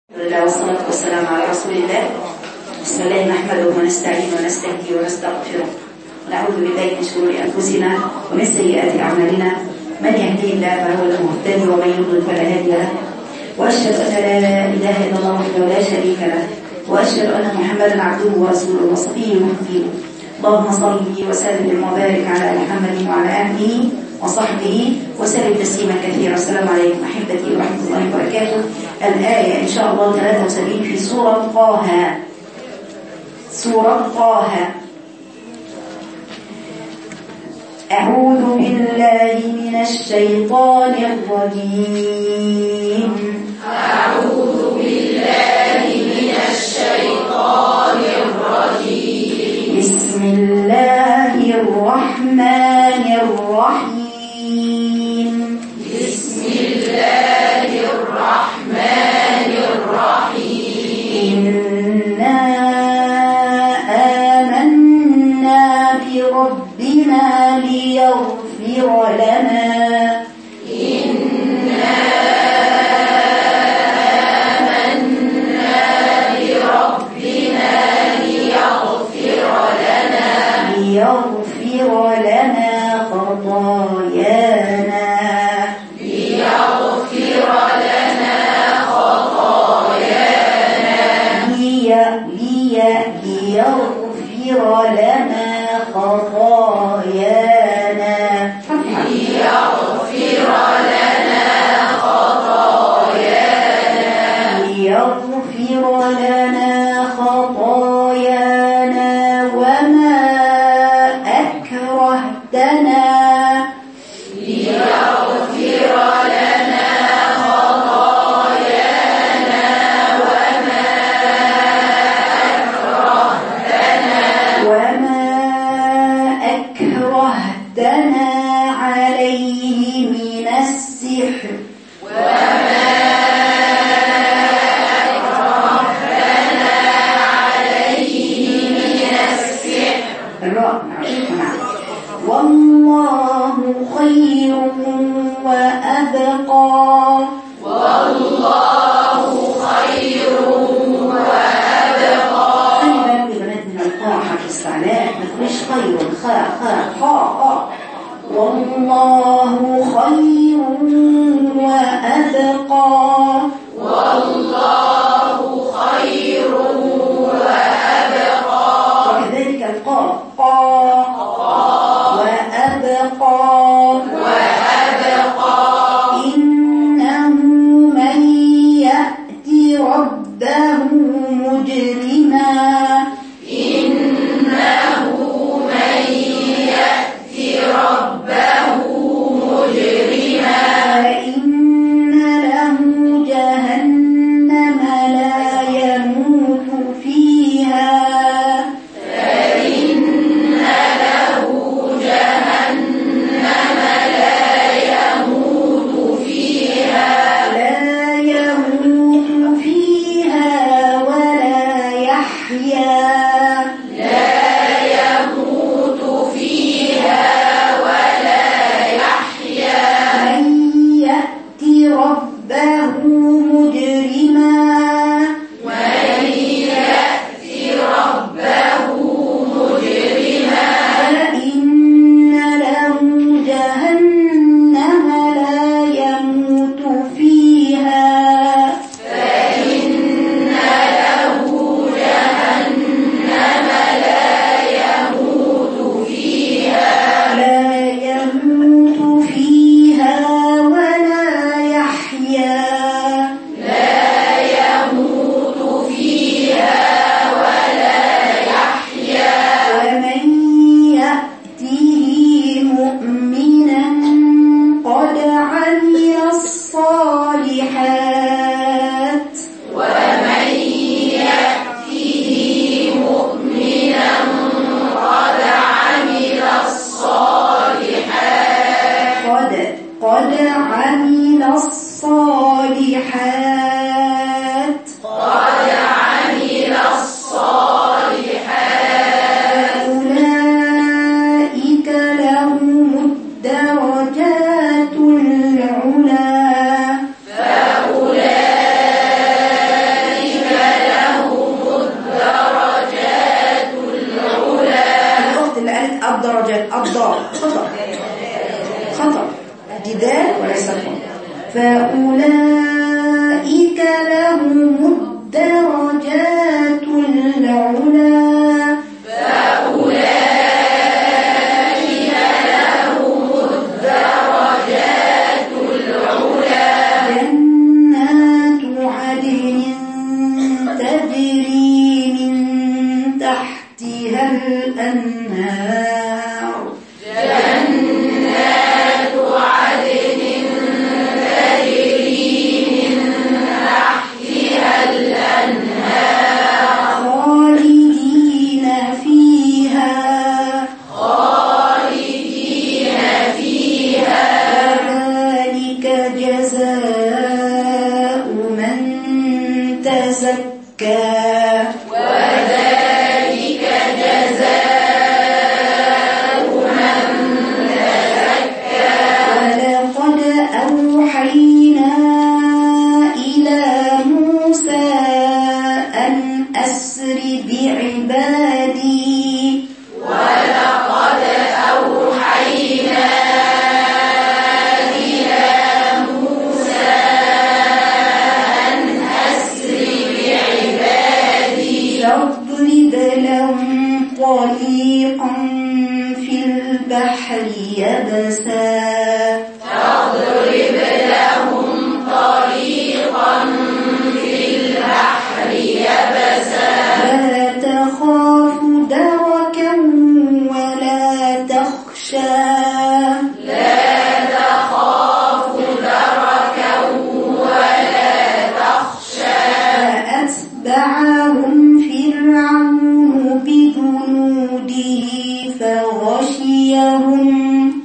الله والصلاة والسلام على رسول الله بسم الله نحمده ونستعين ونستهدي ونستغفره ونعوذ بالله من شرور أنفسنا ومن سيئات أعمالنا من يهدي الله فهو المهتدي ومن يضلل فلا هادي له وأشهد أن لا إله إلا الله وحده لا شريك له وأشهد أن محمدا عبده ورسوله وصفيه وحبيبه اللهم صل وسلم وبارك على محمد وعلى آله وصحبه وسلم تسليما كثيرا السلام عليكم أحبتي ورحمة الله وبركاته الآية إن شاء الله 73 في سورة طه سورة طه أعوذ بالله من الشيطان الرجيم أعوذ بالله من الشيطان الرجيم بسم الله الرحمن الرحيم بسم الله الرحمن الرحيم إنا آمنا بربنا ليغفر لنا إنا آمنا بربنا ليغفر لنا ليغفر لنا خطايانا ليغفر لنا خطايانا لي لي ليغفر لنا خطايانا ليغفر لنا خطايانا ليغفر لنا خطايانا وما أكرهتنا ليغفر لنا خطايانا وما أكرهتنا وما أكرهتنا عليه من السحر وما أكرهتنا عليه من السحر الراء نعم والله خير وأبقى والله خير وأبقى خلي بالكم يا بنات من القاع حرف استعلاء ما تقوليش خير خاء خاء خاء خاء والله خير وأبقى والله خير وأبقى وكذلك القاء قاء وأبقى وأبقى إنه من يأت ربه مجرما إنه من يأت ربه مجرما فإن له جهنم لا يموت فيها فإن له جهنم لا يموت فيها لا يموت فيها ولا يحيا ضاد خطأ خطأ دي دال وليس خطأ فأولئك لهم الدرجات العلا جنات عدن تجري من تحتها الأنهار خالدين فيها ذلك جزاء من تزكى ولقد أوحينا إلى موسى أن أسر بعبادي فاضرب لهم طريقا في البحر يبسا لا تخاف دركا ولا تخشى فأتبعهم فرعون بجنوده فغشيهم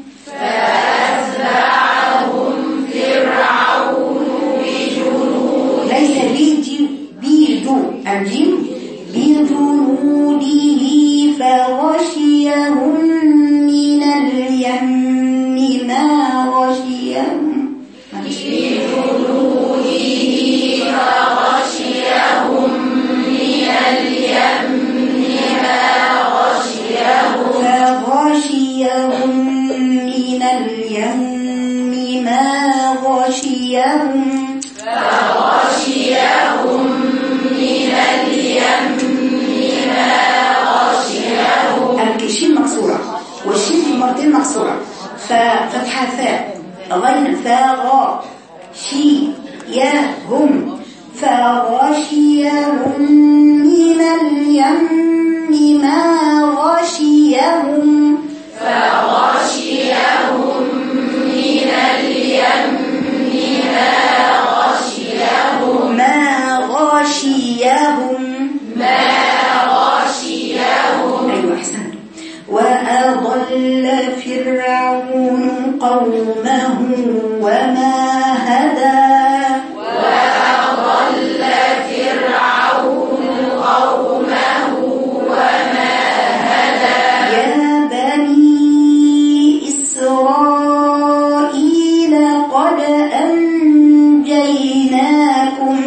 ليس بيجي بيجو الجيم بجنوده فغشيهم من اليم ما غشيهم فغشيهم من اليم ما غشيهم الكشين مكسورة والشين في مرتين مكسورة ففتحة فاء غين فاء غاء شي يا هم فغشيهم من اليم ما غشيهم ما غشيهم أيوة أحسنت وأضل فرعون قومه وما هدى يا بني إسرائيل قد أنجيناكم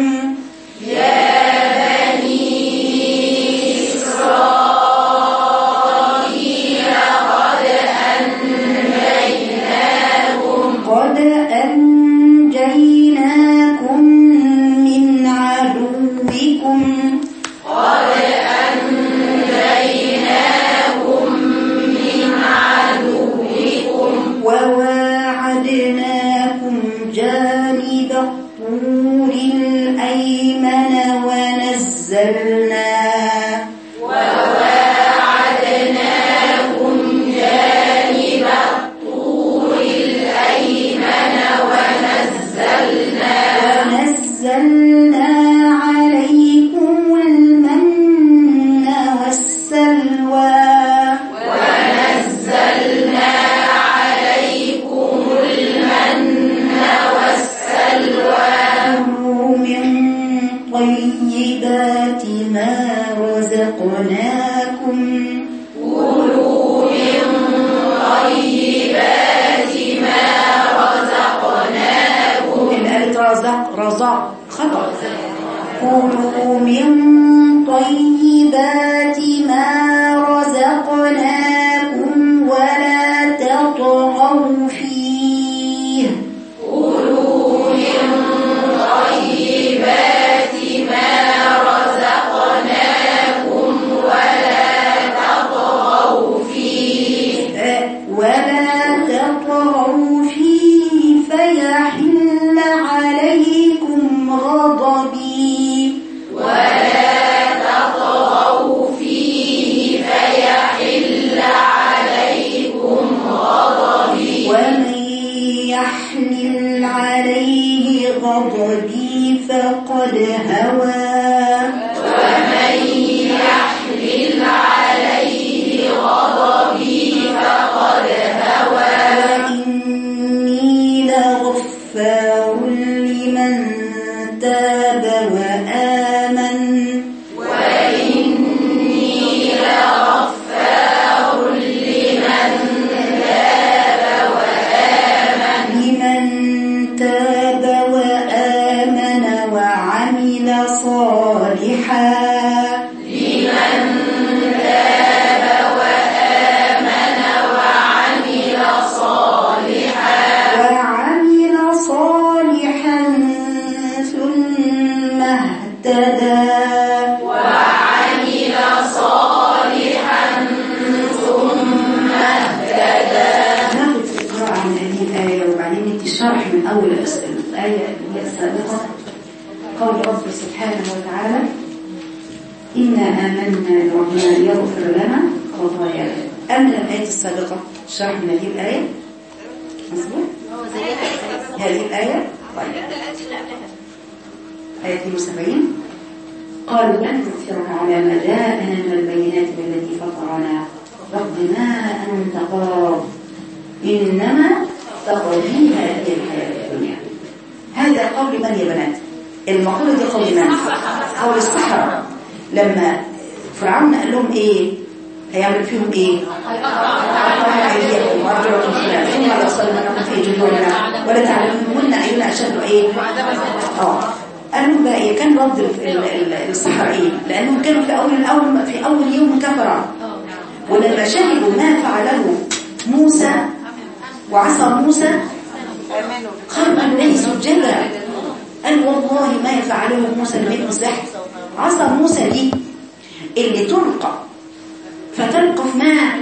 قد أنجيناكم من عدوكم وواعدناكم جانب الطور الأيمن ونزلنا ونزلنا عليكم المن والسلوى كلوا من طيبات ما رزقناكم الآية رزق رزق خطأ كلوا من طيبات ما رزقناكم ولا وعمل صالحا وعمل صالحا ثم اهتدى ناخد القراءة عن هذه الآية وبعدين ندي الشرح من أول الأس- الآية اللي هي السابقة قول رب سبحانه وتعالى إنا آمنا بربنا ليغفر لنا خطايانا أمن الآية السابقة الشرح من هذه الآية مظبوط هذه الآية طيب آية 72 قالوا لن نؤثرك على ما جاءنا من البينات بالتي فطرنا رب ما أنت قاض إنما تقضي هذه الحياة الدنيا هذا قول من يا بنات المقولة دي قول من قول الصحراء لما فرعون قال لهم ايه هيعمل فيهم ايه أيديكم وأرجلكم خلال ثم لأصلنكم في جذورنا ولا تعلمون أينا أشد ايه اه قالوا بقى ايه كان رد ال- ال- ال- الصحراء ايه لأنهم كانوا في أول أول في أول يوم كفروا ولما شهدوا ما فعله موسى وعصى موسى خرج إليه سجدا قال والله ما يفعله موسى لم يكن سحر عصى موسى دي اللي تلقى فتلقى في ماء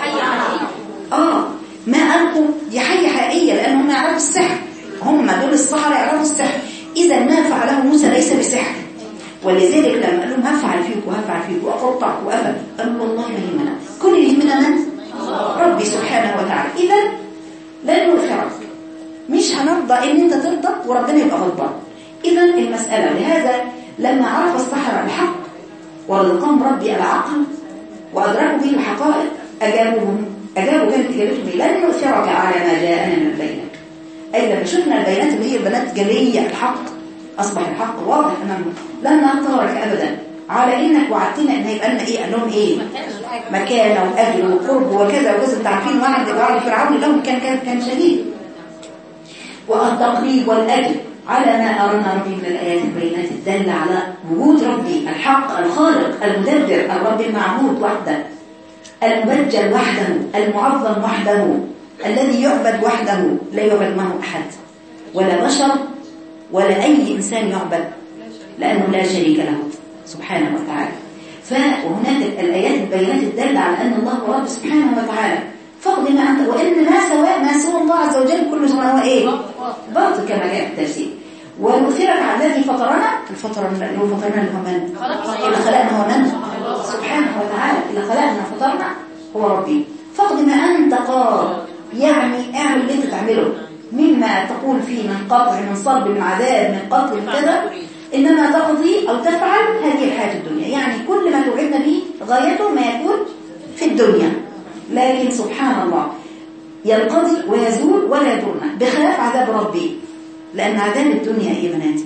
اه ما ألقوا دي حية حقيقية لأنهم يعرفوا السحر هم دول السحرة يعرفوا السحر إذا ما فعله موسى ليس بسحر ولذلك لما قال لهم هفعل فيك وهفعل فيك وأقطعك وأفل قالوا والله ما يهمنا كل اللي يهمنا من؟ ربي سبحانه وتعالى إذا لن نؤثرك مش هنرضى ان انت ترضى وربنا يبقى غضبان اذا المسألة لهذا لما عرف السحرة الحق ورزقهم ربي العقل وأدركوا به الحقائق أجابوهم أجابوا كانت إجابتهم إيه؟ لن نؤثرك على ما جاءنا من البينات أي لما شفنا البيانات اللي هي البنات جلية الحق أصبح الحق واضح أمامهم لن نختارك أبدا على إنك وعدتنا إن هيبقى لنا إيه قال لهم إيه مكانة وأجر وقرب وكذا وكذا أنتوا عارفين وعد وعد فرعون لهم كان كان كان شديد والتقريب والأجر على ما أرانا ربي من الآيات البينات الدالة على وجود ربي الحق الخالق المدبر الرب المعبود وحده المبجل وحده المعظم وحده الذي يعبد وحده لا يعبد معه أحد ولا بشر ولا أي إنسان يعبد لأنه لا شريك له سبحانه وتعالى فهناك الآيات البينات الدالة على أن الله هو رب سبحانه وتعالى فاقض ما أنت وإن ما سواء ما سوى الله عز وجل كل ما هو إيه باطل كما جاء في التفسير ونؤثرك على الذي فطرنا الفطر اللي هو فطرنا اللي هو من اللي خلقنا هو من سبحانه وتعالى اللي خلقنا فطرنا هو ربي فاقض ما أنت قاض يعني اعمل اللي انت تعمله مما تقول فيه من قطع من صلب من عذاب من قتل من كذا إنما تقضي أو تفعل هذه الحياة الدنيا يعني كل ما توعدنا به غايته ما يكون في الدنيا لكن سبحان الله ينقضي ويزول ولا يضرنا بخلاف عذاب ربي لأن عذاب الدنيا يا بناتي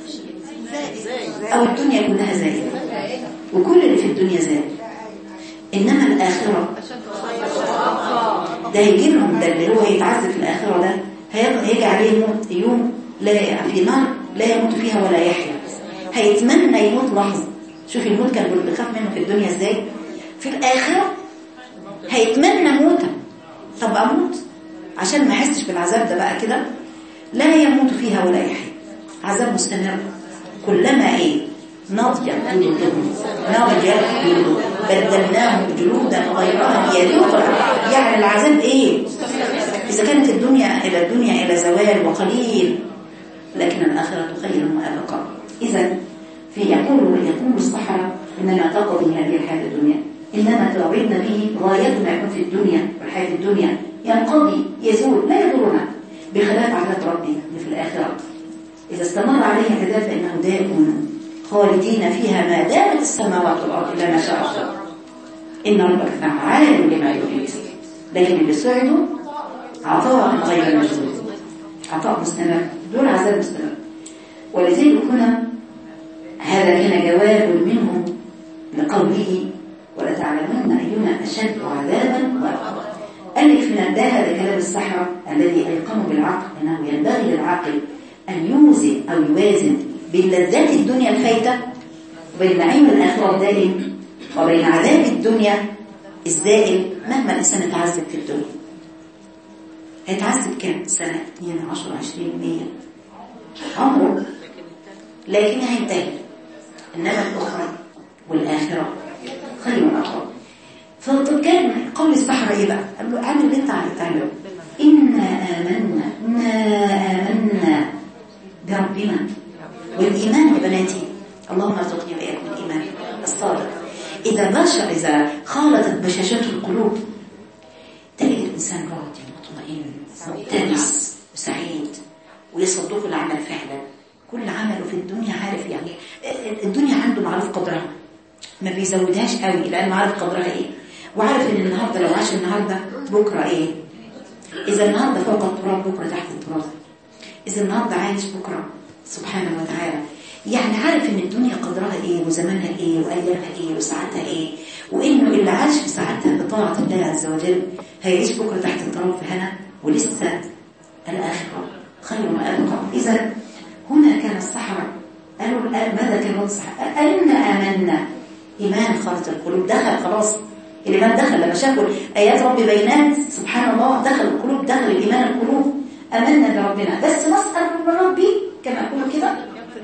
أو الدنيا كلها زائلة وكل اللي في الدنيا زائل إنما الآخرة ده هيجي لهم ده اللي هو هيتعذب في الآخرة ده هيجي هيجي عليه يموت يوم لا في نار لا يموت فيها ولا يحيا هيتمنى يموت لحظة شوفي الموت كان بيخاف منه في الدنيا ازاي في الآخرة هيتمنى موتا طب أموت عشان ما يحسش بالعذاب ده بقى كده لا يموت فيها ولا يحيا عذاب مستمر كلما ايه نضجت جلودهم نضجت جلودهم بدلناهم جلودا غيرها ليذوقوا يعني العذاب ايه اذا كانت الدنيا الى الدنيا الى زوال وقليل لكن الاخره خير وابقى اذا في يقول يقول الصحراء اننا تقضي هذه الحياه الدنيا انما توعدنا به غايه ما يكون في الدنيا والحياه الدنيا ينقضي يزول لا يضرنا بخلاف عذاب ربنا اللي في الاخره إذا استمر عليه العذاب فإنه دائم خالدين فيها ما دامت السماوات والأرض إلا ما شاء الله إن ربك فعال لما يريد لكن اللي سعدوا عطاء غير مجدود عطاء مستمر دون عذاب مستمر ولذلك هنا هذا كان جواب منهم لقوله ولتعلمن أينا أشد عذابا وأبقى ألف من ده هذا كلام السحرة الذي أيقنوا بالعقل أنه ينبغي للعاقل أن يوزن أو يوازن بين لذات الدنيا الفايتة وبين نعيم الآخرة الدائم وبين عذاب الدنيا الزائل مهما الإنسان اتعذب في الدنيا هيتعذب كام سنة 2 10 20 100 عمره لكن هينتهي إنما الأخرى والآخرة خير وأقوى فكان قول السحرة إيه بقى؟ قال له اعمل اللي أنت عايز تعمله إنا آمنا إنا آمنا بربنا والإيمان يا بناتي اللهم ارزقني وإياكم الإيمان الصادق إذا بشر إذا خالطت بشاشات القلوب تجد الإنسان راضي مطمئن مؤتنس وسعيد ويصدق العمل فعلا كل عمله في الدنيا عارف يعني الدنيا عنده معروف قدرها ما بيزودهاش قوي لأن عارف قدرها إيه وعارف إن النهاردة لو عاش النهاردة بكرة إيه إذا النهاردة فوق التراب بكرة تحت التراب إذا النهاردة عايش بكرة سبحانه وتعالى يعني عارف ان الدنيا قدرها ايه وزمانها ايه وايامها ايه وساعتها ايه وانه اللي عاش في ساعتها بطاعه الله عز وجل هيعيش بكره تحت التراب في هنا ولسه الاخره خير ما ابقى اذا هنا كان السحره قالوا ماذا كان رد السحره ان امنا ايمان خالص القلوب دخل خلاص الايمان دخل لما شافوا ايات رب بينات سبحان الله دخل القلوب دخل الايمان القلوب امنا بربنا بس نسال من ربي كما اقول كده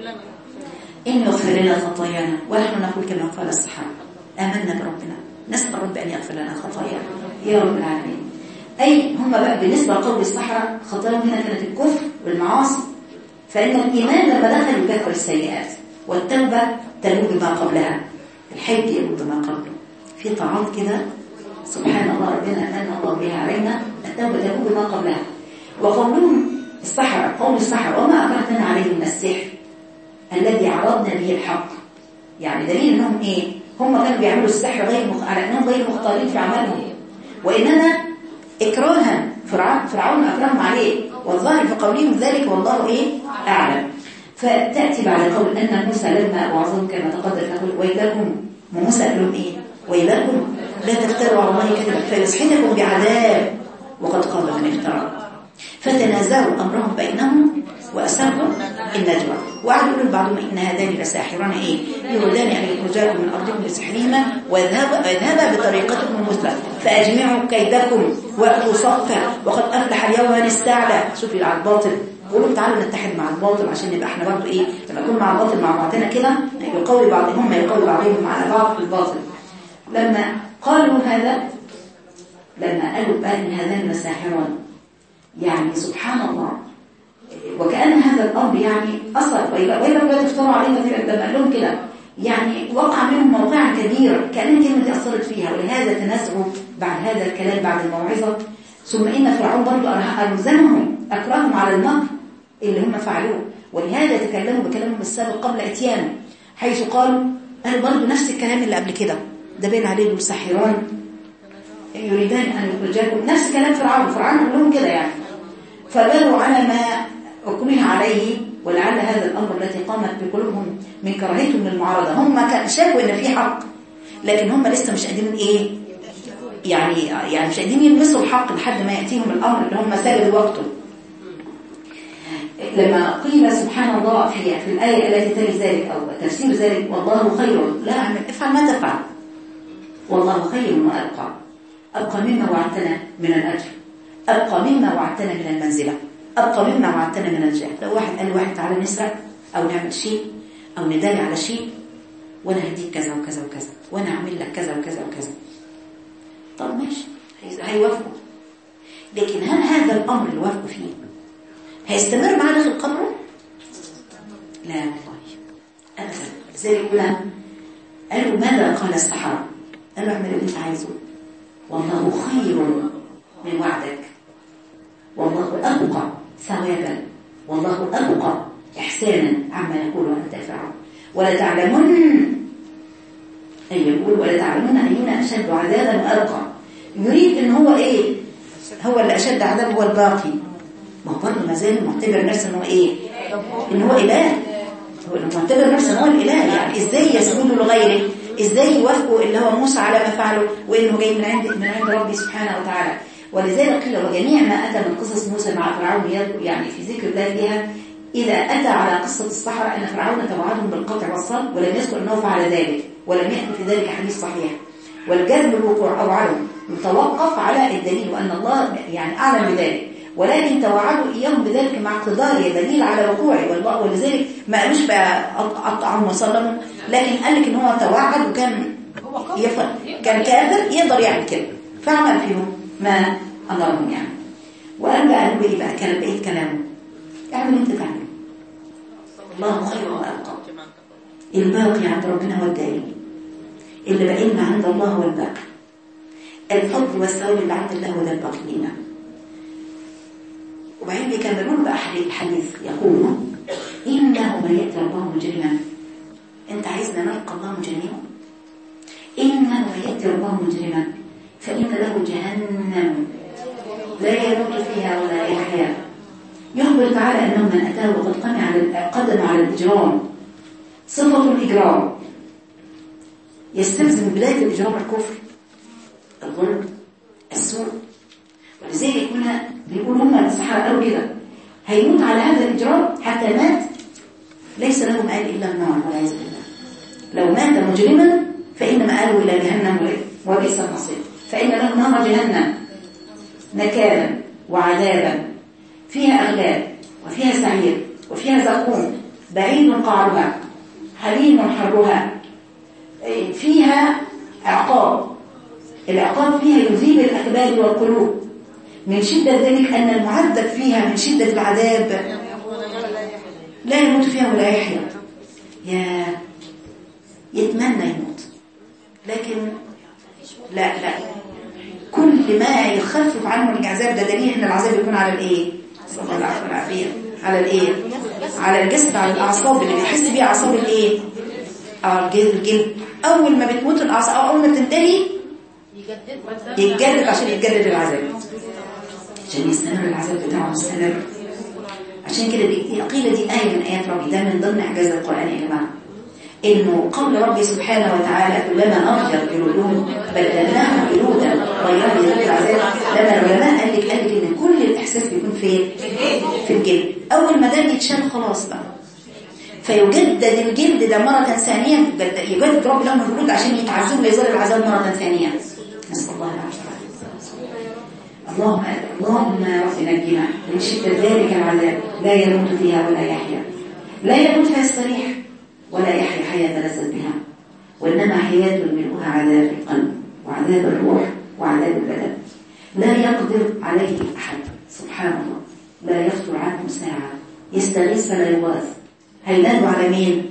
إن يغفر لنا خطايانا ونحن نقول كما قال الصحابة آمنا بربنا نسأل رب أن يغفر لنا خطايانا يا رب العالمين أي هم بقى بالنسبة لقول الصحراء خطاياهم هنا كانت الكفر والمعاصي فإن الإيمان لما دخل يكفر السيئات والتوبة تلوب بما قبلها الحج يلوب بما قبله في طاعات كده سبحان الله ربنا أمان الله بها علينا التوبة تلوب بما قبلها وقولهم السحرة قول السحرة وما أكرهتنا عليه من السحر الذي عرضنا به الحق يعني دليل انهم ايه هم كانوا بيعملوا السحر غير مخ... على انهم غير مختارين في عملهم وانما اكراها فرعون فرعون اكرههم عليه والظاهر في قولهم ذلك والله ايه اعلم فتاتي بعد قول ان موسى لما وعظهم كما تقدر تقول ويلكم موسى قال لهم ايه ويلكم لا تفتروا على الله كذبا فيسحنكم بعذاب وقد قال من افترى فتنازعوا امرهم بينهم وأسروا النجوى وقعدوا يقولوا لبعضهم إن هذان لساحران إيه يريدان أن يخرجاكم من أرضكم بسحرهما ويذهبا بطريقتكم المثلى فأجمعوا كيدكم وأتوا صفا وقد أفلح اليوم من استعلى شوفي على الباطل قولوا تعالوا نتحد مع الباطل عشان نبقى احنا برضه ايه لما نكون مع الباطل مع بعضنا كده يقوي بعضهم يقوي بعضهم على بعض في الباطل لما قالوا هذا لما قالوا بقى ان هذان لساحران يعني سبحان الله وكأن هذا الأمر يعني أثر وإذا لا تفتروا عليه كثيرا لما قال لهم كده يعني وقع منهم موقعا كبيرا كأن الكلمة دي أثرت فيها ولهذا تنازعوا بعد هذا الكلام بعد الموعظة ثم إن فرعون برضه ألزمهم أكرههم على المكر اللي هم فعلوه ولهذا تكلموا بكلامهم السابق قبل اتيانه حيث قالوا قالوا برضه نفس الكلام اللي قبل كده ده بين عليه المسحران يريدان أن يخرجاكم نفس كلام فرعون فرعون قال لهم كده يعني فبالوا على ما أكره عليه ولعل هذا الأمر الذي قامت بقلوبهم من كراهتهم للمعارضة هم كان شافوا إن في حق لكن هم لسه مش قادرين إيه يعني يعني مش قادرين يلمسوا الحق لحد ما يأتيهم الأمر اللي هم سابوا وقته لما قيل سبحان الله في في الآية التي تلي ذلك أو تفسير ذلك والله خير لا أعمل افعل ما تفعل والله خير وأبقى أبقى مما وعدتنا من الأجر أبقى مما وعدتنا من المنزلة أبقى مما وعدتنا من الجهل لو واحد قال لواحد تعالى نسرق أو نعمل شيء أو نداري على شيء وأنا هديك كذا وكذا وكذا وأنا أعمل لك كذا وكذا وكذا طب ماشي هيوافقوا لكن هل هذا الأمر اللي وافقوا فيه هيستمر معاه داخل قبره؟ لا والله أبدا لذلك قلنا قالوا ماذا قال السحرة؟ قالوا اعمل اللي انت عايزه والله خير من وعدك والله أبقى ثوابا والله أبقى إحسانا عما يقول أنت فرعون ولا تعلمن أي يقول ولا تعلمن أينا أشد عذابا وأبقى يريد إن هو إيه هو اللي أشد عذاب هو الباقي ما هو برضه ما زال معتبر نفسه إن هو إيه إن هو إله هو معتبر نفسه إن هو الإله يعني إزاي يسجدوا لغيره إزاي يوافقوا اللي هو موسى على ما فعله وإنه جاي من عند من عند ربي سبحانه وتعالى ولذلك قيل وجميع ما أتى من قصص موسى مع فرعون يعني في ذكر الله فيها إذا أتى على قصة الصحراء أن فرعون توعدهم بالقطع والصلب ولم يذكر أنه فعل ذلك ولم يأتي في ذلك حديث صحيح والجذب الوقوع أو عدم يتوقف على الدليل وأن الله يعني أعلم بذلك ولكن توعدوا إياهم بذلك مع اقتداره دليل على وقوعه والله ولذلك ما قالوش بقى قطعهم وصلبهم لكن قال لك ان هو توعد وكان يفعل كان كافر يقدر يعمل كده فعمل فيهم ما امرهم يعني وقال بقى قالوا ايه بقى كلام بقيه كلامه اعمل انت تعمل الله خير وابقى الباقي عند ربنا هو الدائم اللي بقى لنا عند الله هو الباقي الفضل والثواب اللي عند الله هو ده الباقي لنا وبعدين بيكملون بقى الحديث يقولون إنه من يأتي ربه مجرما أنت عايزنا نلقى الله مجرما إنه من يأتي ربه مجرما فإن له جهنم لا يموت فيها ولا يحيا يخبر تعالى أنه من أتاه وقد قام على قدم على الإجرام صفة الإجرام يستلزم بداية الإجرام الكفر الظلم السوء ولذلك هنا بيقول هم الصحابة قالوا كده هيموت على هذا الإجرام حتى مات ليس له مآل إلا النار والعياذ بالله لو مات مجرما فإن مآله إلى جهنم وبئس المصير فإن له نار جهنم نكالا وعذابا فيها أغلال وفيها سعير وفيها زقوم بعيد قعرها حليم حرها فيها عقاب العقاب فيها يذيب الأكباد والقلوب من شدة ذلك أن المعذب فيها من شدة العذاب لا يموت فيها ولا يحيا يا يتمنى يموت لكن لا لا كل ما يخفف عنه العذاب ده دليل ان العذاب يكون على الايه صلى الله عليه وسلم على الايه على الجسد على الاعصاب اللي بيحس بيها اعصاب الايه اه الجلد الجلد اول ما بتموت الاعصاب او اول ما تنتهي يتجدد عشان يتجدد العذاب عشان يستمر العذاب بتاعه مستمر عشان كده دي قيل دي آية من آيات ربي ده من ضمن إعجاز القرآن يا جماعة إنه قول ربي سبحانه وتعالى كلما نضجت جلودهم بدلناهم جلودا غيرها لذلك العذاب لما العلماء قال لك قال لك إن كل الإحساس بيكون فين؟ في الجلد أول ما ده يتشال خلاص بقى فيجدد الجلد ده مرة ثانية يجدد ربي لهم الجلود عشان يتعذبوا ليزال العذاب مرة ثانية نسأل الله العافية اللهم اللهم رب نجنا من شدة ذلك العذاب لا يموت فيها ولا يحيا لا يموت فيها الصريح ولا يحيا حياة لذت بها وإنما حياة ملؤها عذاب القلب وعذاب الروح وعذاب البدن لا يقدر عليه أحد سبحان الله لا يخطر عنه ساعة يستغيث فلا يغاث هينادوا على مين؟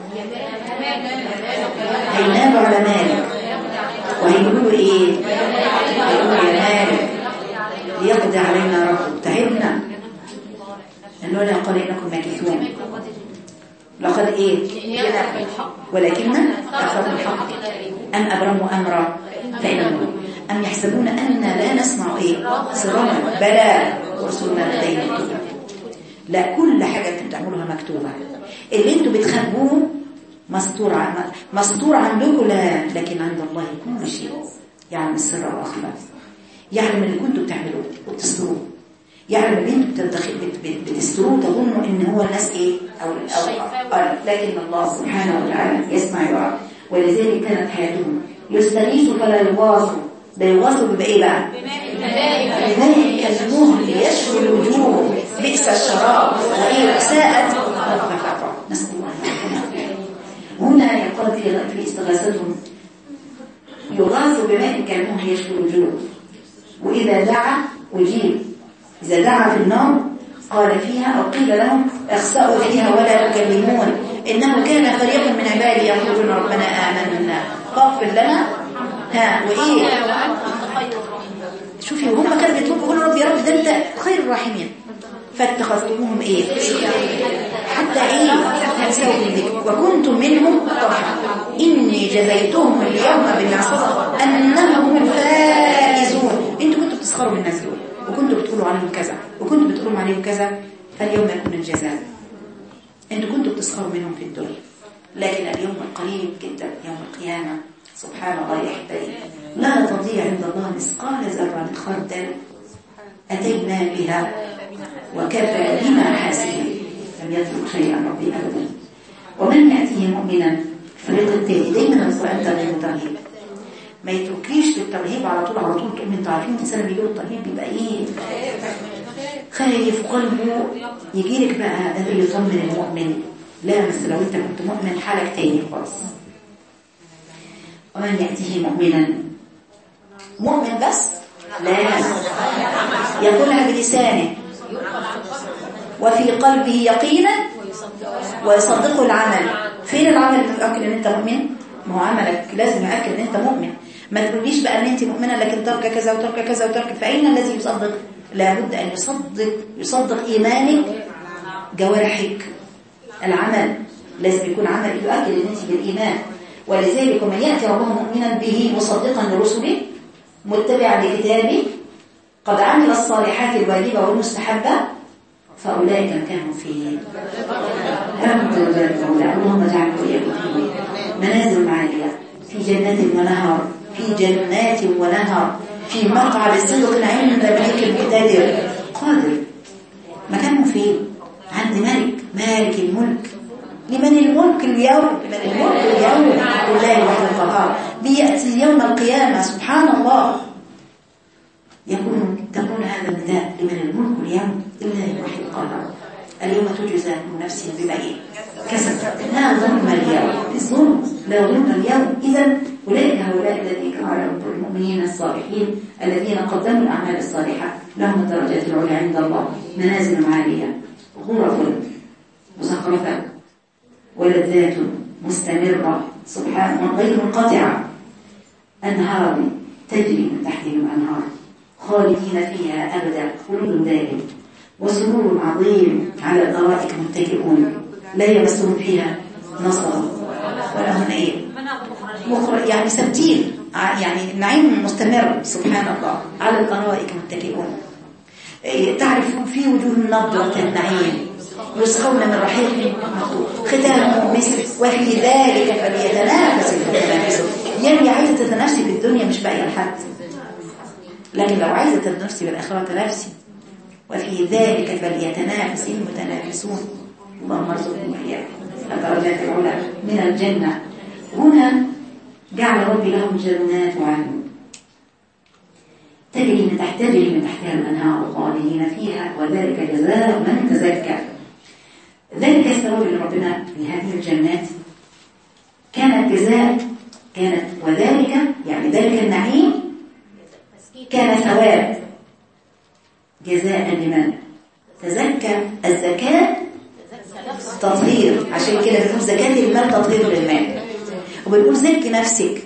هينادوا على مالك وهيقولوا ايه؟ هيقولوا يا مالك ليقضي علينا ربك تعبنا انه لا قال انكم ماكثون لقد ايه ولكن اخذوا الحق ام ابرموا امرا فانهم ام يحسبون اننا لا نسمع ايه سرنا بلى ورسلنا لدينا مكتوبه لا كل حاجه انتم بتعملوها مكتوبه اللي انتم بتخبوه مستور مستور عندكم لا لكن عند الله كل شيء يعلم السر واخفى يعلم اللي كنتوا بتعملوه وبتستروه يعلم اللي انتوا بتستروه تظنوا ان هو الناس ايه او, أو, أو لكن الله سبحانه وتعالى يسمع ويرى ولذلك كانت حياتهم يستغيثوا فلا يغاثوا ده يغاثوا بيبقى ايه بقى بماء كالمهل يشوي الوجوه بئس الشراب وايه ساءت نسال الله هنا يقال في في استغاثتهم يغاث بماء كالمهل يشوي الوجوه وإذا دعا أجيب إذا دعا في النار قال فيها أو قيل لهم اخسأوا فيها ولا تكلمون إنه كان فريق من عبادي يقولون ربنا آمنا فاغفر لنا ها وإيه شوفي وهم كانوا بيطلبوا يقولوا رب يا رب ده أنت خير الراحمين فاتخذتموهم إيه حتى إيه تنسوا من وكنتم منهم طرحا إني جزيتهم اليوم بما صدقوا أنهم الفائزون انتوا كنتوا بتسخروا من الناس دول وكنتوا بتقولوا عليهم كذا وكنتوا بتقولوا عليهم كذا فاليوم يكون الجزاء انتوا كنتوا بتسخروا منهم في الدنيا لكن اليوم القريب جدا يوم القيامة سبحان الله يا احبائي لا تضيع عند الله مثقال ذرة خردل أتينا بها وكفى بنا حاسبين لم يترك شيئا ربي أبدا ومن يأتيه مؤمنا الفريق التاني دايما القرآن ترغيب وترهيب ما يتركيش للترهيب على طول على طول تقول انتوا عارفين الانسان بيجي له الترهيب بيبقى ايه خايف قلبه يجي لك بقى ده يطمن المؤمن لا بس لو انت كنت مؤمن حالك تاني خالص ومن يأتيه مؤمنا مؤمن بس لا يقولها بلسانه وفي قلبه يقينا ويصدقه العمل فين العمل اللي يؤكد ان انت مؤمن ما هو عملك لازم يؤكد ان انت مؤمن ما تقوليش بقى ان انت مؤمنه لكن ترك كذا وترك كذا وترك فاين الذي يصدق لابد ان يصدق يصدق ايمانك جوارحك العمل لازم يكون عمل يؤكد ان انت بالايمان ولذلك من ياتي ربه مؤمنا به مصدقا لرسله متبعا لكتابه قد عمل الصالحات الواجبه والمستحبه فاولئك كانوا في الحمد لله اللهم اجعلنا واياكم في منازل عاليه في جنات ونهر في جنات ونهر في مقعد صدق عند ملك مقتدر قادر مكانه فين عند ملك مالك الملك لمن الملك اليوم لمن الملك اليوم لله وحده القهار بيأتي يوم القيامة سبحان الله يكون تكون هذا النداء لمن الملك اليوم لله وحده القهار اليوم تجزى كل نفس بما كسبت لا ظلم اليوم الظلم لا ظلم اليوم اذا اولئك هؤلاء الذين كانوا المؤمنين الصالحين الذين قدموا الاعمال الصالحه لهم الدرجات العليا عند الله منازل عاليه غرف مزخرفه ولذات مستمره سبحان غير منقطعه انهار تجري من تحتهم انهار خالدين فيها ابدا خلود دائم وسرور عظيم على الارائك متكئون لا يمسون فيها نصب ولا هم ايه مخرج يعني ثابتين يعني النعيم مستمر سبحان الله على الارائك متكئون تعرف في وجوه نضرة النعيم يسقون من رحيق مخطوط ختامه مسك وفي ذلك فليتنافس المتنافسون يعني عايزه تتنافسي في الدنيا مش باقيه لحد لكن لو عايزه تتنافسي بالاخره تنافسي وفي ذلك فليتنافس المتنافسون اللهم ارزقنا واياكم الدرجات العلى من الجنه هنا جعل ربي لهم جنات وعين تجري من تحت تجري من تحتها الانهار خالدين فيها وذلك جزاء من تزكى ذلك الثواب اللي ربنا في هذه الجنات كانت جزاء كانت وذلك يعني ذلك النعيم كان ثواب جزاء لمن تزكى الزكاة تطهير عشان كده بنقول زكاة المال تطهير للمال وبنقول زكي نفسك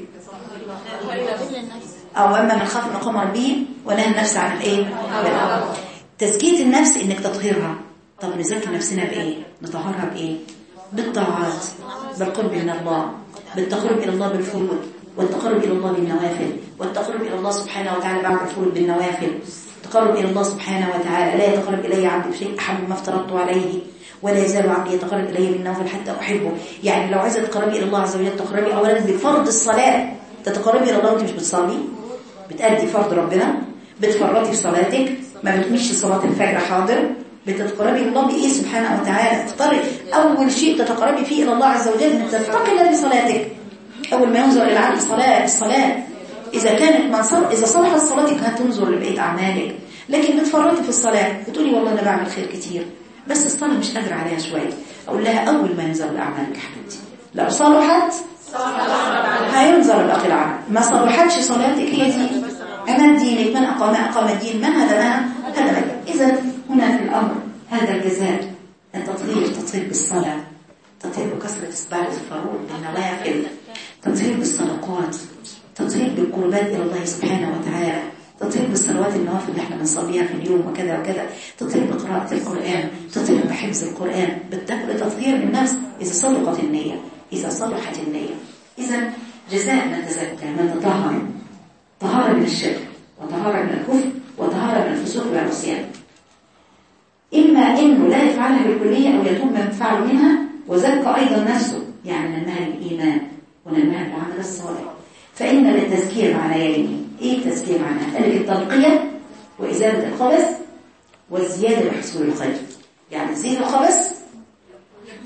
أو أما من خاف مقام ربه ونهى النفس عن الإيه؟ تزكية النفس إنك تطهيرها طب نزكي نفسنا بإيه؟ نطهرها بإيه؟ بالطاعات بالقرب من الله بالتقرب إلى الله بالفروض والتقرب إلى الله بالنوافل والتقرب إلى الله سبحانه وتعالى بعد الفروض بالنوافل التقرب إلى الله سبحانه وتعالى لا يتقرب إلي عبدي بشيء أحب ما افترضت عليه ولا يزال عبدي يتقرب إلي بالنوافل حتى أحبه يعني لو عايزة تقربي إلى الله عز وجل تقربي أولا بفرض الصلاة تتقربي إلى الله وأنت مش بتصلي بتأدي فرض ربنا بتفرطي في صلاتك ما بتمشي صلاة الفجر حاضر بتتقربي إلى الله بإيه سبحانه وتعالى تختاري أول شيء تتقربي فيه إلى الله عز وجل أن تتقي الله بصلاتك أول ما ينظر إلى العبد الصلاة الصلاة إذا كانت من صل... إذا صلحت صلاتك هتنظر لبقية أعمالك لكن بتفرطي في الصلاة بتقولي والله أنا بعمل خير كتير بس الصلاة مش قادرة عليها شوية أقول لها أول ما ينظر لأعمالك يا حبيبتي لو صلحت هينظر باقي العمل ما صلحتش صلاتك هي دي أمان دينك من أقام أقام الدين من هدمها هدمك إذا هنا في الأمر هذا الجزاء التطهير تطهير بالصلاة تطهير بكثرة بعد الفروض بالنوافل تطهير بالصدقات تطهير بالقربات إلى الله سبحانه وتعالى تطهير بالصلوات النوافل اللي احنا بنصليها في اليوم وكذا وكذا تطهير بقراءة القرآن تطهير بحفظ القرآن بتطهير النفس إذا صدقت النية إذا صلحت النية إذا جزاء من تزكى من تطهر طهارة من الشرك وطهارة من الكفر وطهارة من الفسوق والعصيان إما إنه لا يفعلها بالكلية أو يتوب من فعل منها وزكى أيضا نفسه يعني نمها بالإيمان ونمها بالعمل الصالح فإن للتزكية معنيين إيه التزكية معناها؟ قال التنقية وإزالة الخبث والزيادة بحصول الخير يعني تزيد الخبث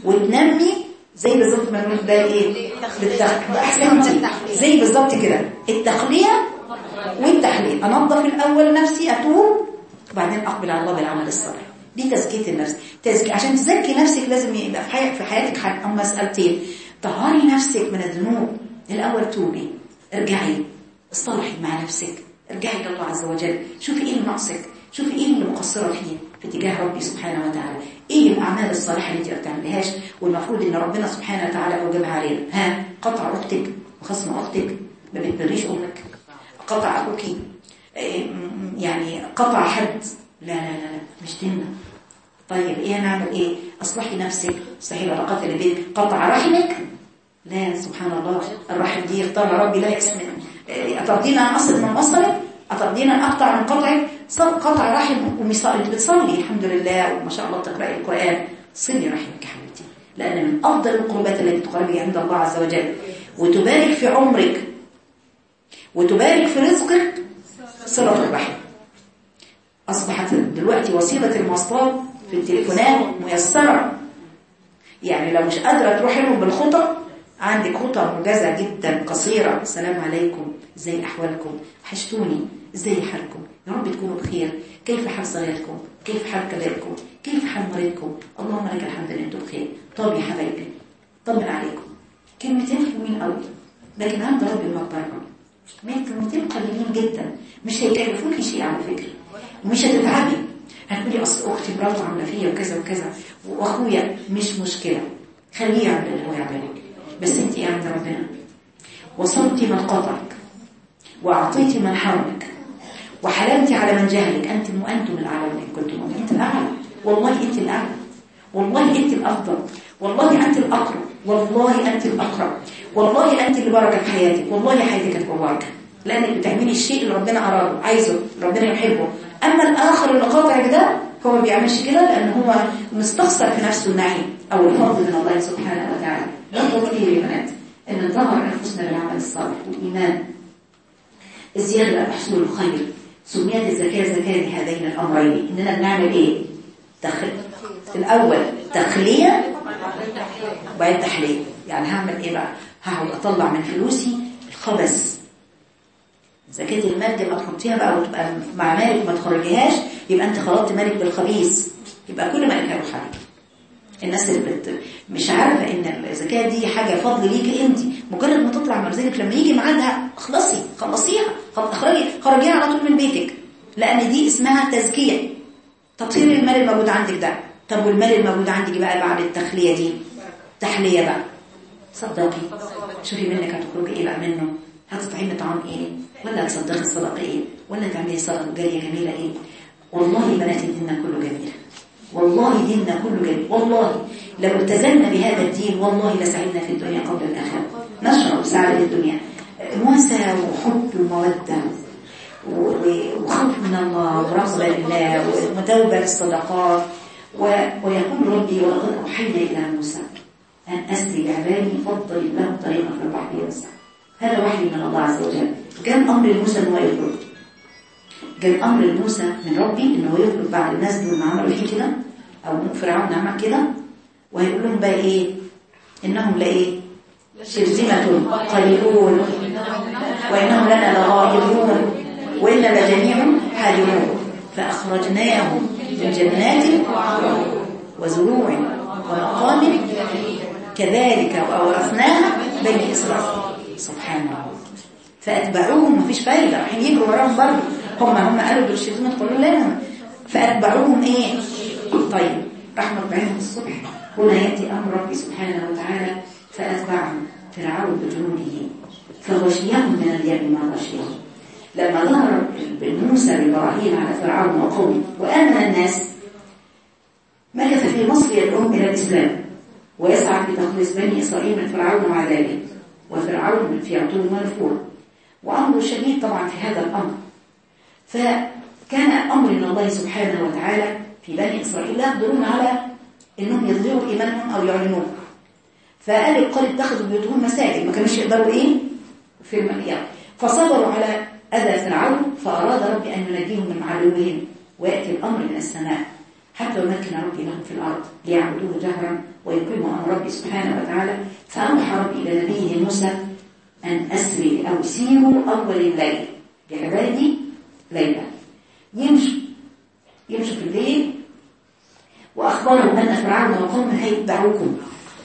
وتنمي زي بالظبط ما نقول ده ايه بالتخ- احسنتي زي بالظبط كده التخليه والتحليه انظف الاول نفسي اتوب وبعدين اقبل على الله بالعمل الصالح دي تزكيه النفس تزكي عشان تزكي نفسك لازم يبقى في حي- في حياتك حاجه او مسالتين طهري نفسك من الذنوب الاول توبي ارجعي اصطلحي مع نفسك ارجعي لله عز وجل شوفي ايه اللي ناقصك شوفي ايه اللي مقصره فيه في اتجاه ربي سبحانه وتعالى ايه الاعمال الصالحه اللي انت ما بتعملهاش والمفروض ان ربنا سبحانه وتعالى اوجبها علينا ها قطع اختك وخصم اختك ما بتبريش امك قطع اخوك إيه، م- يعني قطع حد لا لا لا لا مش ديننا طيب ايه نعمل ايه اصلحي نفسك صحيح العلاقات اللي بينك قطع رحمك لا سبحان الله الرحم دي اختار ربي لا يقسم إيه، أترضين أن أصل من وصلك أترضين أن أقطع من قطعك صل قطع رحم ومثال أنت بتصلي الحمد لله وما شاء الله تقرأي القرآن صلي رحمك يا حبيبتي لأن من أفضل القربات التي تقربي عند الله عز وجل وتبارك في عمرك وتبارك في رزقك صلة الرحم أصبحت دلوقتي وسيلة المواصلات في التليفونات ميسرة يعني لو مش قادرة تروحي لهم بالخطى عندك خطى موجزة جدا قصيرة السلام عليكم ازاي أحوالكم وحشتوني ازاي حالكم يا رب تكونوا بخير كيف حال صغيركم كيف حال كباركم كيف حال مريضكم اللهم لك الحمد ان انتم بخير طب يا حبايبي طمن عليكم كلمتين حلوين قوي لكن عند ربي مقبرهم من كلمتين قليلين جدا مش هيكلفوكي شيء على فكرة ومش هتتعبي هتقولي اصل اختي مراته عامله فيا وكذا وكذا واخويا مش مشكله خليه يعمل اللي هو يعمله بس انت ايه عند ربنا وصلتي من قطعك واعطيتي من حرمك وحلمتي على من جهلك انت وانتم الاعلى ان كنتم مؤمنين انت الاعلى والله انت الاعلى والله انت الافضل والله انت الاقرب والله انت الاقرب والله انت اللي بركه في حياتك والله حياتك هتبقى بركه لانك بتعملي الشيء اللي ربنا اراده عايزه ربنا يحبه اما الاخر اللي قاطعك ده هو ما بيعملش كده لان هو مستخسر في نفسه النعيم او الفضل من الله سبحانه وتعالى ننظر اليه يا بنات ان نطهر انفسنا بالعمل الصالح والايمان الزياده بحصول الخير سميت الزكاه زكاه لهذين الامرين اننا بنعمل ايه تخ... الاول تخليه وبعدين تحليه يعني هعمل ايه بقى هقعد اطلع من فلوسي الخبث زكاة المال دي ما تحطيها بقى وتبقى مع مالك ما تخرجيهاش يبقى انت خلطت مالك بالخبيث يبقى كل مالك هيروح عليك الناس اللي بت... مش عارفة ان الزكاة دي حاجة فضل ليكي انت مجرد ما تطلع مرزقك لما يجي ميعادها اخلصي خلصيها خل- اخرجي خرجيها على طول من بيتك لان دي اسمها تزكية تطهير المال الموجود عندك ده طب والمال الموجود عندك بقى بعد التخلية دي تحلية بقى صدقي شوفي منك هتخرجي ايه بقى منه هتطعمي طعام ايه ولا هتصدقي صدقه ايه ولا تعملي صدقه جاريه جميله ايه والله بنات ديننا كله جميل والله ديننا كله جميل والله لو التزمنا بهذا الدين والله لسعدنا في الدنيا قبل الاخره نشعر بسعاده الدنيا مواساه وحب وموده و- و- وخوف من الله ورغبه لله ومتوبه للصدقات و- ويقول ربي ولقد اوحينا الى موسى أن أسري بعبادي فضل له طريقا في البحر يوسع هذا وحي من الله عز وجل كان أمر لموسى أنه يخرج كان أمر لموسى من ربي أنه يخرج بعد الناس دول ما عملوا فيه كده أو فرعون عمل كده وهيقول لهم بقى إيه إنهم لا إيه شرذمة قليلون وإنهم لنا لغائبون وإنا لجميع حاذرون فأخرجناهم من جنات وزروع ومقام كذلك وأورثناها بني إسرائيل سبحان الله فأتبعوهم مفيش فايدة رايحين يجروا وراهم برضه هم هم قالوا بالشيطان تقولوا لنا فأتبعوهم إيه طيب رحمة بعينهم الصبح هنا يأتي أمر ربي سبحانه وتعالى فأتبعهم فرعون بجنوده فغشيهم من اليم ما غشيهم لما ظهر موسى بإبراهيم على فرعون وقومه وآمن الناس مكث في مصر يدعوهم إلى الإسلام ويسعى في تخليص بني إسرائيل من فرعون وعذابه وفرعون في عتو ونفور وأمر شديد طبعا في هذا الأمر فكان أمر من الله سبحانه وتعالى في بني إسرائيل لا يقدرون على أنهم يظهروا إيمانهم أو يعلنوه فقالوا قد اتخذوا بيوتهم مساجد ما كانوش يقدروا إيه في المليار فصبروا على أذى فرعون فأراد ربي أن ينجيهم من عدوهم ويأتي الأمر من السماء حتى يمكن ربي لهم في الأرض ليعبدوه جهرا ويقيموا أمر ربي سبحانه وتعالى فأوحى ربي إلى نبيه موسى أن أسري أو سيروا أول الليل بعبادي ليلا يمشوا يمشوا في الليل وأخبرهم أن فرعون وقومه هيتبعوكم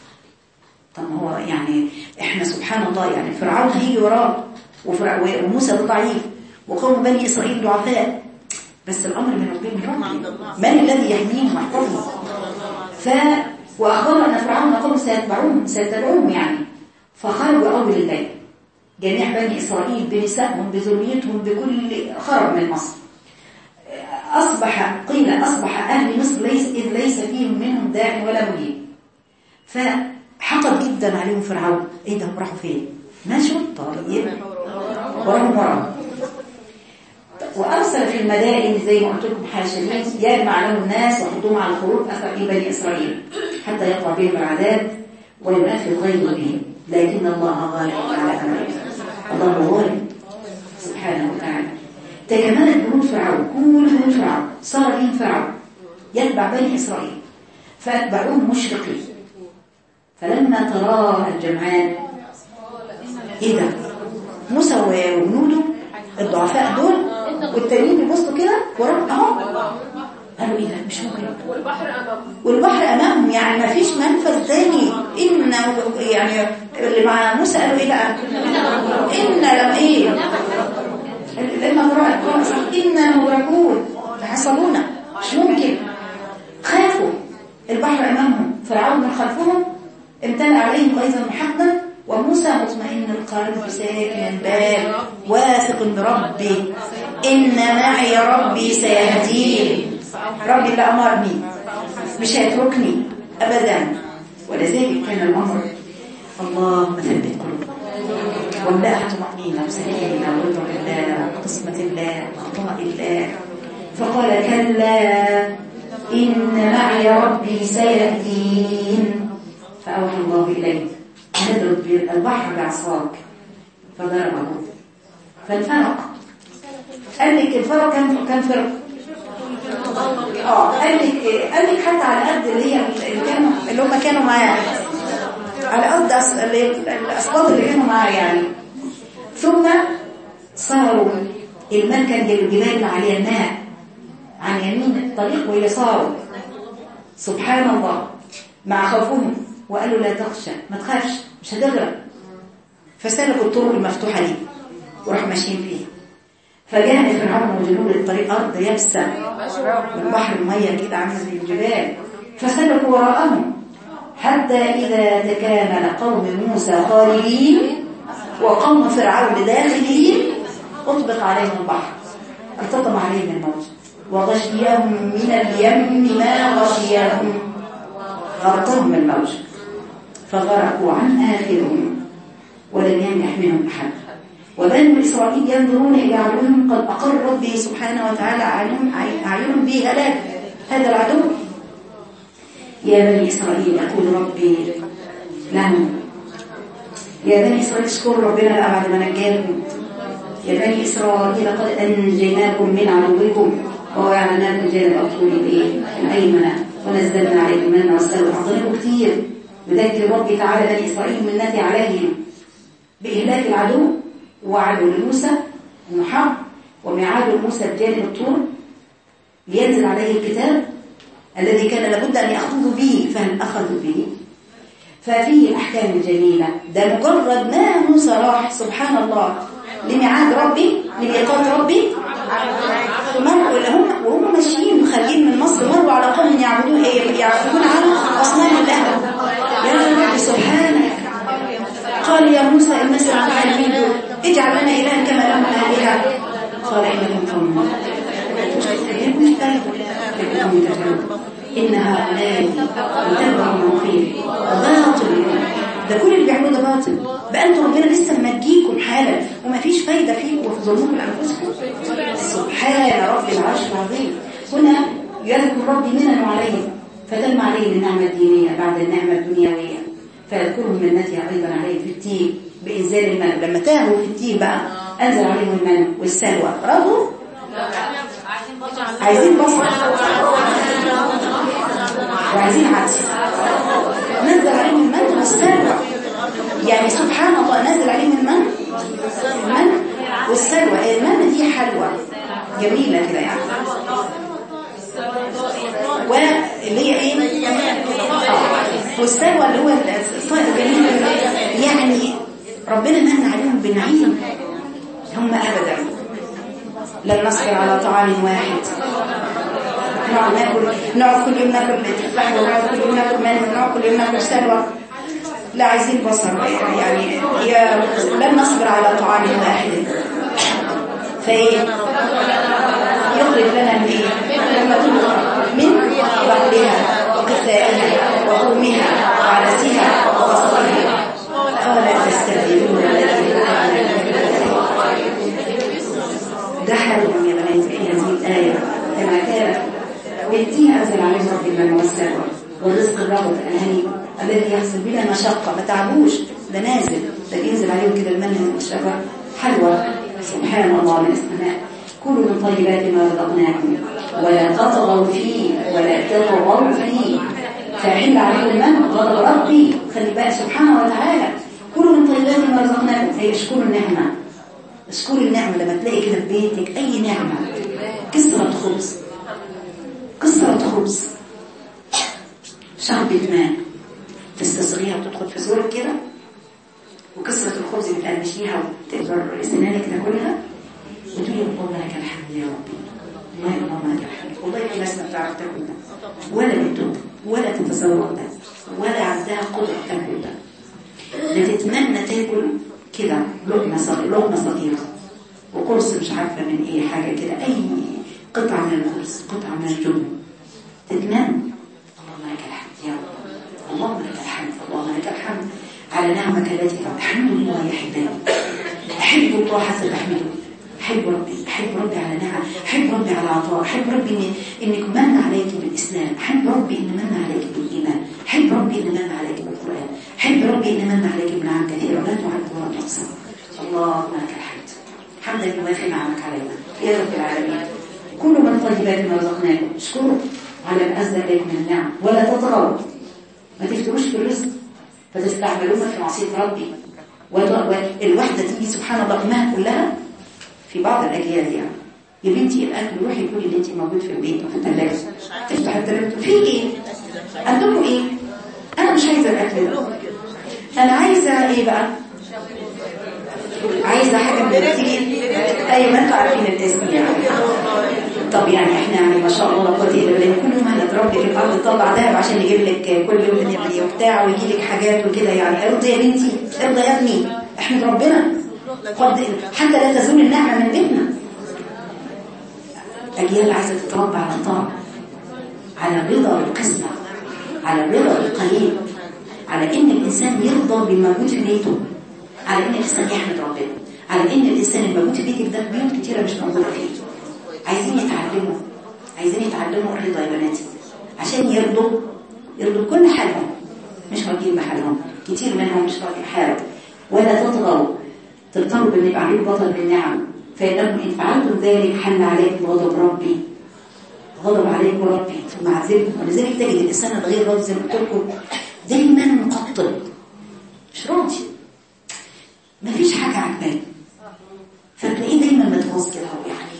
طب هو يعني احنا سبحان الله يعني فرعون هيجي وراه وفرع- وموسى ده ضعيف وقوم بني إسرائيل ضعفاء بس الأمر من ربنا من ربي من الذي يحميهم ويحفظهم ف وأخبروا أن فرعون وقومه سيتبعوهم سيتبعوهم يعني فخرجوا أول الليل جميع بني إسرائيل بنسائهم بذريتهم بكل خرج من مصر أصبح قيل أصبح أهل مصر ليس إذ ليس فيهم منهم داع ولا مجيب فحقد جدا عليهم فرعون إيه ده هم راحوا فين؟ مشوا طيب وراهم وراهم وأرسل في المدائن زي ما قلت لكم حاشرين يجمع لهم الناس ويحطوهم على الخروج أثر في بني إسرائيل حتى يقع بهم العذاب وينافي الغيظ بهم لكن الله غالب على أمره الله غالب سبحانه وتعالى تكملت جنود فرعون كل جنود فرعون صار بهم فرعون يتبع بني إسرائيل فأتبعوهم مشرقين فلما تراءى الجمعان إيه ده موسى وجنوده الضعفاء دول والتانيين بيبصوا كده وراهم اهو قالوا ايه ده مش ممكن والبحر أمامهم والبحر امامهم يعني ما فيش منفذ تاني ان يعني اللي مع موسى قالوا ايه بقى ان لم ايه لما قرأت إنا مدركون حصلونا مش ممكن خافوا البحر أمامهم فرعون من خلفهم امتلأ عليهم غيظا محقا وموسى مطمئن القلب ساكن البال واثق بربي إن معي ربي سيهدين ربي اللي أمرني مش هيتركني أبدا ولذلك كان الأمر اللهم ثبت قلوبنا واملأها طمأنينة وسكينة ورضا بالله وقسمة الله وعطاء الله فقال كلا إن معي ربي سيهدين فأوحى الله إليه نضرب البحر بعصاك فضربه فانفرق قال لك الفرق كان كان فرق اه قال لك قال لك حتى على قد اللي هي اللي كانوا اللي هم كانوا معاه على قد أص- اللي- الأسباط اللي كانوا معاه يعني ثم صاروا الماء كان الجبال اللي عليها الماء عن يمين الطريق ويساره سبحان الله مع خوفهم وقالوا لا تخشى ما تخافش مش هتغرق فسلكوا الطرق المفتوحة دي وراح ماشيين فيها فجاء فرعون وجنود الطريق أرض يابسة والبحر المية كده عامل زي الجبال فسلكوا وراءهم حتى إذا تكامل قوم موسى خارجين وقوم فرعون داخلين أطبق عليهم البحر التطم عليهم الموت وغشيهم من اليم ما غشيهم غرقهم الموج فغرقوا عن آخرهم ولم ينجح منهم أحد وبنو إسرائيل ينظرون إلى عدوهم قد أقر ربي سبحانه وتعالى أعينهم أعينهم به هلاك هذا العدو يا بني إسرائيل يقول ربي لهم يا بني إسرائيل اشكروا ربنا بقى بعد ما نجاكم يا بني إسرائيل قد أنجيناكم من عدوكم ووعدناكم جانب الطول الإيه؟ الأيمن ونزلنا عليكم المن والسلوى عظيموا كتير بذكر ربي تعالى بني إسرائيل منتي عليهم بإهلاك العدو وعدوا لموسى انه حرب وميعاد موسى بجانب الطور لينزل عليه الكتاب الذي كان لابد أن يأخذوا به فهل أخذوا به ففيه الأحكام الجميلة ده مجرد ما موسى راح سبحان الله لميعاد ربي لميقات ربي مروا هم وهم ماشيين خارجين من مصر مروا على قوم يعبدون ايه يعبدون على اصنام الله يا رب سبحانك قال يا موسى إن سمع العالمين اجعل لنا إلها كما لهم آلهة قال إنكم قوم إن هؤلاء متبع مخير باطل ده كل اللي بيعملوه ده باطل بقى انتوا ربنا لسه منجيكم حالا وما فيش فايدة فيكم وفي ظلمكم لأنفسكم سبحان رب العرش العظيم هنا يذكر ربي منن عليهم فتم عليهم النعمة الدينية بعد النعمة الدنيوية فيذكرهم منتها أيضا عليهم في التين بإنزال المن لما تاهوا في التين بقى أنزل عليهم المن والسلوى رضوا عايزين بصر وعايزين عدس نزل عليهم المن والسلوى يعني سبحان الله نزل عليهم المن المن والسلوى المن دي حلوى جميلة كده يعني واللي هي ايه آه. والسلوى اللي هو الصائد الجميل يعني ربنا من عليهم بنعيم هم ابدا لن نصبر على طعام واحد نقعد ناكل نقعد كل يوم ناكل لحمه ونقعد كل يوم ناكل مال ونقعد كل يوم ناكل سلوى لا عايزين بصر يعني يا لن نصبر على طعام واحد فايه يخرج لنا من ايه لما تنظر من بقلها وكسائها وقومها وعدسها وبصرها قال تستبدلون الذي ده حالهم يا بنات في هذه الآية كما كان ويأتيها أنزل عليه رب المن والسلوى والرزق الرغد الهني الذي يحصل بلا مشقة ما تعبوش ده نازل ده ينزل عليهم كده المن والشجر حلوى سبحان الله من السماء كلوا من طيبات ما رزقناكم ولا تطغوا فيه ولا تطغوا فيه فحل عليكم المن غضب ربي خلي بالك سبحانه وتعالى كلوا من طيبات ما رزقناكم أي اشكروا النعمة اشكروا النعمة لما تلاقي كده في بيتك أي نعمة كسرة خبز كسرة خبز شربة ماء تستصغيها وتدخل في زورك كده وكسرة الخبز بتقلشيها وتقدر سنانك تاكلها وتقولي اللهم لك الحمد يا ربي والله اللهم لك الحمد والله في ناس ما بتعرف تاكل ده ولا بتدوق ولا تتذوق ده ولا عندها قدرة تاكل ده ده تتمنى تاكل كده لقمة صغيرة لقمة صغيرة وقرص مش عارفة من ايه حاجة كده اي قطعة من الخبز قطعة من الجبن تتمنى اللهم لك الحمد يا رب اللهم لك الحمد اللهم لك الحمد على نعمك التي الحمد لله يا حبايبي احب الله حسب احمده احب ربي احب ربي على نعم احب ربي على عطاء احب ربي إن انك من عليك بالاسلام احب ربي ان من عليك بالايمان احب ربي ان من عليك بالقران احب ربي ان من عليك بنعم كثيره لا تعد ولا تحصى اللهم لك الحمد حمدا يوافي نعمك علينا يا رب العالمين كل من طيبات ما رزقناكم اشكروا على ما أزل إليكم من النعم ولا تطغوا ما تفتروش في الرزق فتستعملون في معصية ربي والوحدة تيجي سبحان الله أمها كلها في بعض الأجيال يعني يا بنتي الأكل روحي كل اللي انت موجود في البيت وفي الثلاجة تفتح الثلاجة في ايه؟ عندكم ايه؟ أنا مش عايزة الأكل ده أنا عايزة ايه بقى؟ عايزة حاجة من تيجي أيوة ما انتوا عارفين الاسم يعني طب يعني احنا يعني ما شاء الله لا قوه الا بالله كل يوم هنتربي في الارض تطلع ذهب عشان يجيب لك كل يوم نبني وبتاع ويجي لك حاجات وكده يعني ارضى يا بنتي ارضى يا ابني احمد ربنا قد حتى لا تزول النعمه من بيتنا اجيال عايزه تتربى على الطاعه على الرضا بالقسمه على الرضا بالقليل على ان الانسان يرضى بالموجود في بيته على ان الانسان يحمد ربنا على ان الانسان الموجود في بيتك ده بيوت كتيره مش موجوده فيه عايزين يتعلموا عايزين يتعلموا الرضا يا بناتي عشان يرضوا يرضوا كل حالهم مش راضيين بحالهم كتير منهم مش راضي بحاله ولا تطغوا تضطروا بان يبقى عليكم بطل بالنعم فانكم ان فعلتم ذلك حل عليكم غضب ربي غضب عليكم ربي ثم عذبكم ولذلك تجد الانسان الغير راضي زي ما قلت لكم دايما مقطب مش راضي مفيش حاجه عجباه فتلاقيه دايما متغاظ كده يعني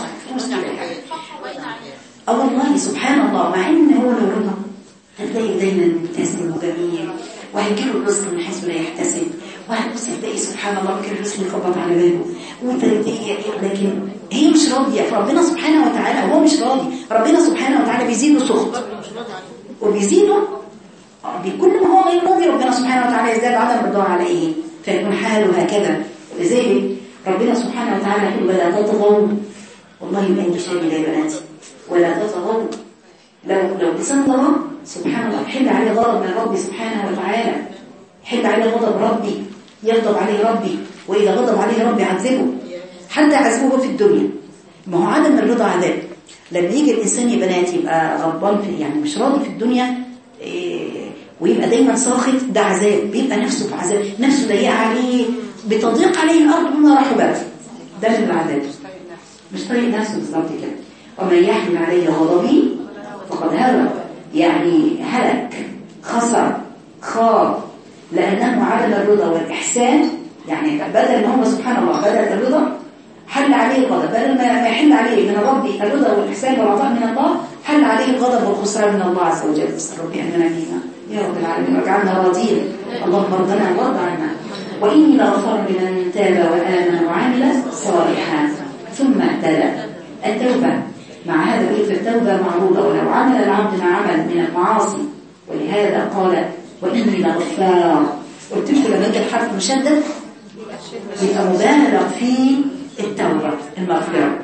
اه والله سبحان الله مع ان هو لو رضا هتلاقي دايما مبتسم وجميل وهيجيله الرزق من حيث لا يحتسب وهتبص تلاقي سبحان الله ممكن الرزق يخبط على باله وانت لكن هي مش راضيه فربنا سبحانه وتعالى هو مش راضي ربنا سبحانه وتعالى بيزيده سخط وبيزيده بكل ما هو غير راضي ربنا سبحانه وتعالى يزداد عدم رضاه على ايه فيكون حاله هكذا لذلك ربنا سبحانه وتعالى يقول ولا تطغوا والله ما عندي شيء يا بناتي ولا تطغوا لو لو لسان طغى سبحان الله حل عليه غضب من ربي سبحانه وتعالى حل عليه غضب ربي يغضب عليه ربي واذا غضب عليه ربي عذبه حتى عذبه في الدنيا ما هو عدم الرضا عذاب لما يجي الانسان يا بنات يبقى غضبان في يعني مش راضي في الدنيا إيه ويبقى دايما ساخط ده عذاب بيبقى نفسه في عذاب نفسه ضيقه عليه بتضيق عليه الارض بما رحبت ده من العذاب مش طريق نفسه بالظبط كده ومن يحمل علي غضبي فقد هوى يعني هلك خسر خاب لأنه عدم الرضا والإحسان يعني بدل ما هو سبحان الله بدل الرضا حل عليه الغضب بدل ما ما يحل عليه من الرب الرضا والإحسان والعطاء من الله حل عليه الغضب والخسران من الله عز وجل نسأل ربي أن ينادينا يا رب العالمين واجعلنا راضين اللهم ارضنا وارض عنا وإني لغفار لمن تاب وآمن وعمل صالحا ثم اهتدى التوبة مع هذا يقول في التوبة معروضة ولو عمل العبد ما عمل من المعاصي ولهذا قال وإني لغفار قلت لكم لما يجي الحرف مشدد يبقى مبالغ في التوبة المغفرة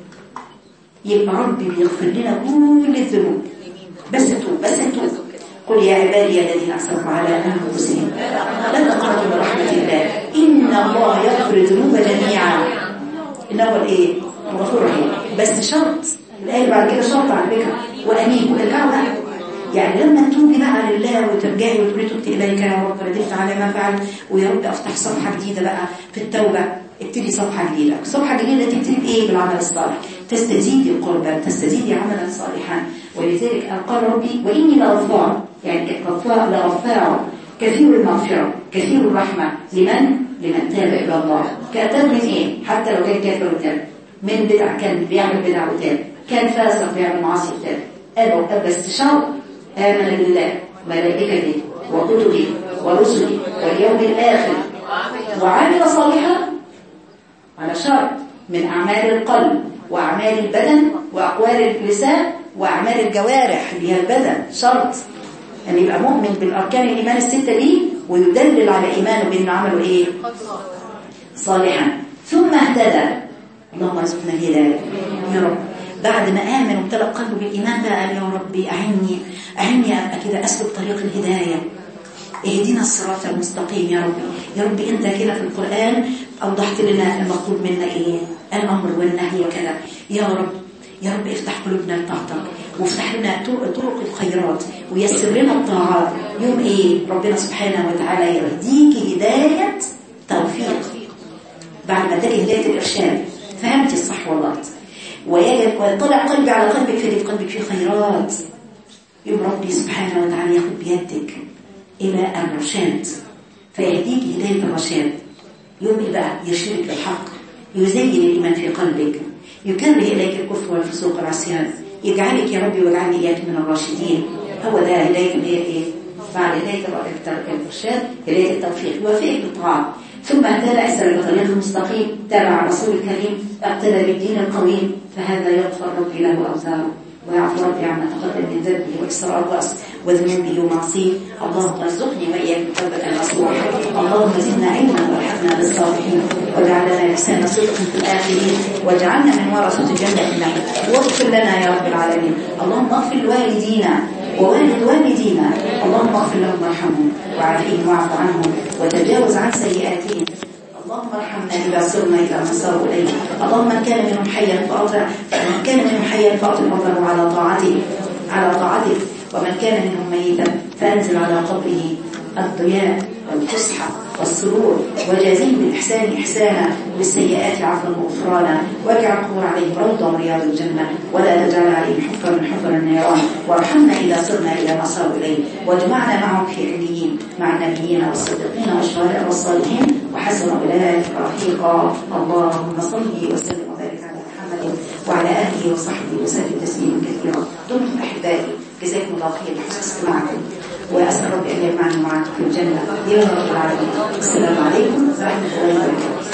يبقى ربي بيغفر لنا كل الذنوب بس توب بس توب قل يا عبادي الذين اسرفوا على انفسهم لا تقنطوا من رحمه الله ان الله يغفر الذنوب جميعا انه هو الايه الغفور الرحيم بس شرط الايه بعد كده شرط على فكره وانيب وارجعوا بقى يعني لما تتوبي بقى لله وترجعي وتقولي تبت اليك يا رب ندمت على ما فعل ويا رب افتح صفحه جديده بقى في التوبه ابتدي صفحه جديده الصفحه الجديده تبتدي بايه بالعمل الصالح تستزيدي قربا تستزيدي عملا صالحا ولذلك قال ربي واني لغفار يعني غفار لغفار كثير المغفره كثير الرحمه لمن لمن تاب الى الله كتاب من ايه حتى لو كان كافر وتاب من بدع كان بيعمل بدع وتاب كان فاسق بيعمل معاصي وتاب ابوا اب استشار آمن بالله ملائكته وكتبه ورسله واليوم الآخر وعمل صالحا على شرط من أعمال القلب وأعمال البدن وأقوال اللسان وأعمال الجوارح اللي هي البدن شرط أن يبقى مؤمن بالأركان الإيمان الستة دي ويدلل على إيمانه بأنه عمله إيه صالحا ثم اهتدى اللهم ارزقنا الهداية يا رب بعد ما آمن وامتلأ قلبه بالإيمان بقى قال يا ربي أعني أعني أبقى كده أسلك طريق الهداية اهدنا الصراط المستقيم يا ربي يا ربي أنت كده في القرآن أوضحت لنا المطلوب منا إيه الأمر والنهي وكذا يا رب يا رب افتح قلوبنا لطاعتك وافتح لنا طرق الخيرات ويسر لنا الطاعات يوم ايه ربنا سبحانه وتعالى يهديك هداية توفيق بعد ما تجي هداية الإرشاد فهمتي الصح والغلط ويطلع قلبي على قلبك فيجد قلبك فيه خيرات يوم ربي سبحانه وتعالى ياخذ بيدك إلى الرشاد فيهديك هداية الرشاد يوم بقى يرشدك للحق يزين الإيمان في قلبك يكره إليك الكفر والفسوق والعصيان يجعلك يا ربي واجعلني إياك من الراشدين هو ده هداية الإيه إيه بعد هداية الإرشاد هداية التوفيق يوافقك بالطاعات ثم اهتدى أسر بطريق المستقيم تابع الرسول الكريم اقتدى بالدين القويم فهذا يغفر ربي له أوزاره ويعفو ربي عما تقدم من ذنبه وإسراء الرأس وذنوبه ومعصيه اللهم ارزقني وإياك توبة نصوح اللهم زدنا علما والحقنا بالصالحين واجعلنا لسان صدق في الآخرين واجعلنا من ورثة جنة النعيم واغفر لنا يا رب العالمين اللهم اغفر لوالدينا ووالد والدينا اللهم اغفر لهم وارحمهم وعافيهم واعف عنهم وتجاوز عن سيئاتهم اللهم ارحمنا إذا صرنا إلى ما صاروا إليه اللهم من كان منهم حيا فأطع من كان منهم حيا فأطع عمره على طاعته على طاعتك ومن كان منهم ميتا فأنزل على قبره الضياء والفسحة والسرور وجازيهم بالإحسان إحسانا بالسيئات عفوا وغفرانا واجعل القبور عليهم روضة من رياض الجنة ولا تجعل عليهم حفرا من حفر النيران وارحمنا إذا صرنا إلى ما صاروا إليه واجمعنا معهم في عليين مع النبيين والصديقين والشهداء والصالحين وحسن أولئك رفيقا اللهم صل وسلم وبارك على محمد وعلى آله وصحبه وسلم تسليما كثيرا دمتم أحبائي جزاكم الله خير لحسن استماعكم وأسأل ربي أن يجمعني معكم في الجنة يا رب العالمين السلام عليكم ورحمة الله وبركاته